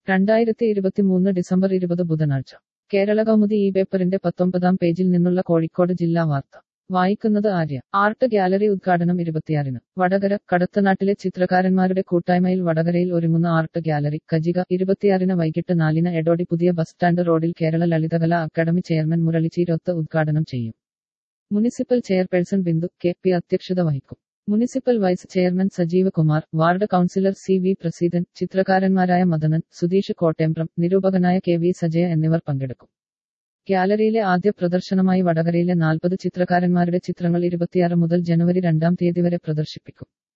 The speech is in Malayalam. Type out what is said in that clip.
രണ്ടായിരത്തി ഇരുപത്തിമൂന്ന് ഡിസംബർ ഇരുപത് ബുധനാഴ്ച കേരള കൗമുദി ഈ പേപ്പറിന്റെ പത്തൊമ്പതാം പേജിൽ നിന്നുള്ള കോഴിക്കോട് ജില്ലാ വാർത്ത വായിക്കുന്നത് ആര്യ ആർട്ട് ഗാലറി ഉദ്ഘാടനം ഇരുപത്തിയാറിന് വടകര കടത്തനാട്ടിലെ ചിത്രകാരന്മാരുടെ കൂട്ടായ്മയിൽ വടകരയിൽ ഒരുങ്ങുന്ന ആർട്ട് ഗാലറി കജിക ഇരുപത്തിയാറിന് വൈകിട്ട് നാലിന് എടോടി പുതിയ ബസ് സ്റ്റാൻഡ് റോഡിൽ കേരള ലളിതകലാ അക്കാദമി ചെയർമാൻ മുരളി ചീരോത്ത് ഉദ്ഘാടനം ചെയ്യും municipal chairperson Bindu K P അധ്യക്ഷത വഹിക്കും municipal vice chairman Sajeev Kumar ward councillor C V Praseedan ചിത്രകാരന്മാരായ മദനൻ സുധീഷ് കോട്ടേമ്പ്രം നിരൂപകനായ കെ വി സജയ എന്നിവർ പങ്കെടുക്കും ഗ്യാലറിയിലെ ആദ്യ പ്രദർശനമായി വടകരയിലെ നാൽപ്പത് ചിത്രകാരന്മാരുടെ ചിത്രങ്ങൾ ഇരുപത്തിയാറ് മുതൽ ജനുവരി രണ്ടാം തീയതി വരെ പ്രദർശിപ്പിക്കും